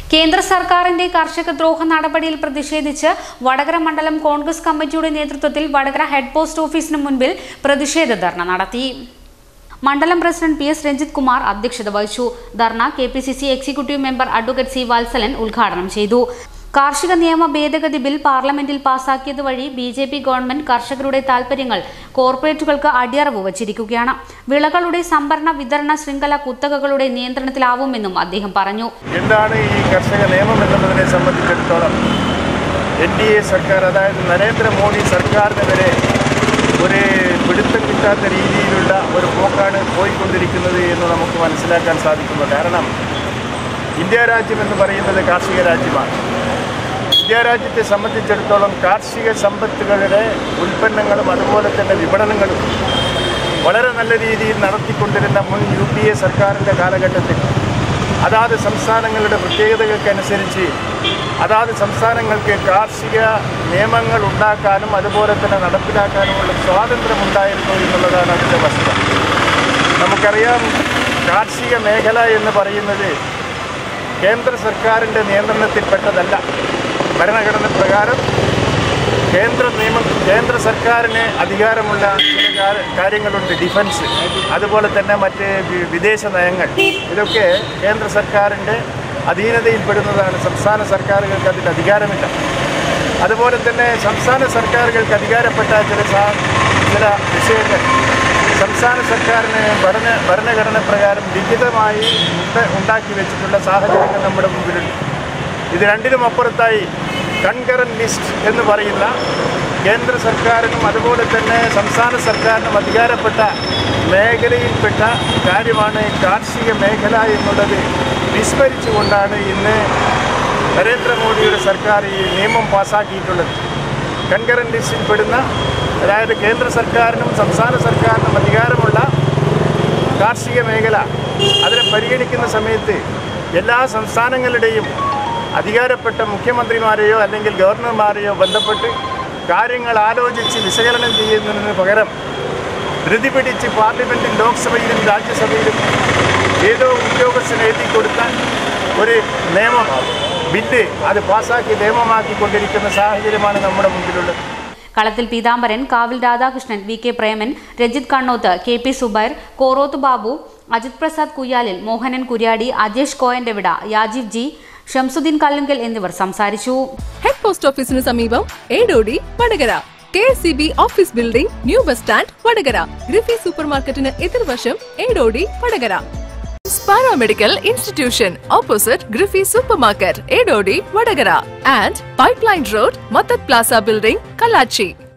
കേന്ദ്ര സർക്കാരിന്റെ കർഷക ദ്രോഹ നടപടിയിൽ പ്രതിഷേധിച്ച് വടകര മണ്ഡലം കോൺഗ്രസ് കമ്മിറ്റിയുടെ നേതൃത്വത്തിൽ വടകര ഹെഡ് പോസ്റ്റ് ഓഫീസിന് മുൻപിൽ പ്രതിഷേധ ധർണ നടത്തി മണ്ഡലം president P S Ranjith Kumar അധ്യക്ഷത വഹിച്ചു dharna K P C C executive member advocate C Valsalan ഉദ്ഘാടനം ചെയ്തു കാർഷിക നിയമ ഭേദഗതി ബിൽ പാർലമെന്റിൽ പാസാക്കിയത് വഴി ബി ജെ പി ഗവൺമെന്റ് കർഷകരുടെ താൽപര്യങ്ങൾ കോർപ്പറേറ്റുകൾക്ക് അടിയറവ് വച്ചിരിക്കുകയാണ് വിളകളുടെ സംഭരണ വിതരണ ശൃംഖല കുത്തകകളുടെ നിയന്ത്രണത്തിലാവുമെന്നും അദ്ദേഹം പറഞ്ഞു എന്താണ് ഈ കർഷക നിയമം എന്നുള്ളതിനെ സംബന്ധിച്ചിടത്തോളം എൻ ഡി എ സർക്കാർ അതായത് നരേന്ദ്രമോദി സർക്കാരിന് വരെ ഒരു പിടുത്തം കിട്ടാത്ത രീതിയിലുള്ള ഒരു പോക്കാണ് പോയിക്കൊണ്ടിരിക്കുന്നത് എന്ന് നമുക്ക് മനസ്സിലാക്കാൻ സാധിക്കുന്നു കാരണം ഇന്ത്യ രാജ്യം എന്ന് പറയുന്നത് കാർഷിക രാജ്യമാണ് ഇന്ത്യ രാജ്യത്തെ സംബന്ധിച്ചിടത്തോളം കാർഷിക സമ്പത്തുകളുടെ ഉൽപ്പന്നങ്ങളും അതുപോലെ തന്നെ വിപണനങ്ങളും വളരെ നല്ല രീതിയിൽ നടത്തിക്കൊണ്ടിരുന്ന മുൻ യു പി എ സർക്കാരിൻ്റെ കാലഘട്ടത്തിൽ അതാത് സംസ്ഥാനങ്ങളുടെ പ്രത്യേകതകൾക്കനുസരിച്ച് അതാത് സംസ്ഥാനങ്ങൾക്ക് കാർഷിക നിയമങ്ങൾ ഉണ്ടാക്കാനും അതുപോലെ തന്നെ നടപ്പിലാക്കാനുമുള്ള സ്വാതന്ത്ര്യമുണ്ടായിരുന്നു എന്നുള്ളതാണ് അതിൻ്റെ വസ്തുത നമുക്കറിയാം കാർഷിക മേഖല എന്ന് പറയുന്നത് കേന്ദ്ര സർക്കാരിൻ്റെ നിയന്ത്രണത്തിൽപ്പെട്ടതല്ല ഭരണഘടന പ്രകാരം കേന്ദ്ര നിയമം കേന്ദ്ര സർക്കാരിന് അധികാരമുള്ള ചില കാര- കാര്യങ്ങളുണ്ട് ഡിഫൻസ് അതുപോലെ തന്നെ മറ്റ് വി- വിദേശ നയങ്ങൾ ഇതൊക്കെ കേന്ദ്ര സർക്കാരിൻ്റെ അധീനതയിൽപ്പെടുന്നതാണ് സംസ്ഥാന സർക്കാരുകൾക്ക് അതിൽ അധികാരമില്ല അതുപോലെ തന്നെ സംസ്ഥാന സർക്കാരുകൾക്ക് അധികാരപ്പെട്ട ചില സാ- ചില വിഷയങ്ങൾ സംസ്ഥാന സർക്കാരിന് ഭരണ ഭരണഘടന പ്രകാരം ലിഖിതമായി ഉണ്ട്- ഉണ്ടാക്കി വെച്ചിട്ടുള്ള സാഹചര്യങ്ങൾ നമ്മുടെ മുമ്പിലുണ്ട് ഇത് രണ്ടിനും അപ്പുറത്തായി കൺകറൻ ലിസ്റ്റ് എന്ന് പറയുന്ന കേന്ദ്ര സർക്കാരിനും അതുപോലെ തന്നെ സംസ്ഥാന സർക്കാരിനും അധികാരപ്പെട്ട മേഖലയിൽപ്പെട്ട കാര്യമാണ് കാർഷിക മേഖല എന്നുള്ളത് വിസ്മരിച്ചുകൊണ്ടാണ് ഇന്ന് നരേന്ദ്രമോദിയുടെ സർക്കാർ ഈ നിയമം പാസ്സാക്കിയിട്ടുള്ളത് കൺകറൻ ലിസ്റ്റിൽ പെടുന്ന അതായത് കേന്ദ്ര സർക്കാരിനും സംസ്ഥാന സർക്കാരിനും അധികാരമുള്ള കാർഷിക മേഖല അതിനെ പരിഗണിക്കുന്ന സമയത്ത് എല്ലാ സംസ്ഥാനങ്ങളുടെയും അധികാരപ്പെട്ട മുഖ്യമന്ത്രിമാരെയോ അല്ലെങ്കിൽ ഗവർണർമാരെയോ ബന്ധപ്പെട്ട് കാര്യങ്ങൾ ആലോചിച്ച് വിശകലനം ചെയ്യുന്നതിന് പകരം ധൃതി പിടിച്ച് പാർലമെൻറ്റിൽ ലോക്സഭയിലും രാജ്യസഭയിലും ഏതോ ഉദ്യോഗസ്ഥന് എഴുതി കൊടുത്ത ഒരു നിയമം ബില്ല് അത് പാസ്സാക്കി നിയമമാക്കിക്കൊണ്ടിരിക്കുന്ന സാഹചര്യമാണ് നമ്മുടെ മുമ്പിലുള്ളത് കളത്തിൽ പീതാംബരൻ കാവിൽ Radhakrishnan V K Preman Rajith Kannoth K P Subair Koroth Babu Ajith Prasad Kuyyalil Mohanan Kuryadi Ajesh കോയന്റെവിട യാജിവ് ജി ഷംസുദ്ദീൻ കല്ലുങ്കൽ എന്നിവർ സംസാരിച്ചു ഹെഡ് പോസ്റ്റ് ഓഫീസിന് സമീപം Edodi Vadakara K S C B office building new bus stand Vadakara Griffy super മാർക്കറ്റിന് എതിർവശം Edodi Vadakara paramedical institution opposite Griffy super market Edodi Vadakara and pipeline road മത്തത് പ്ലാസ ബിൽഡിംഗ് കല്ലാച്ചി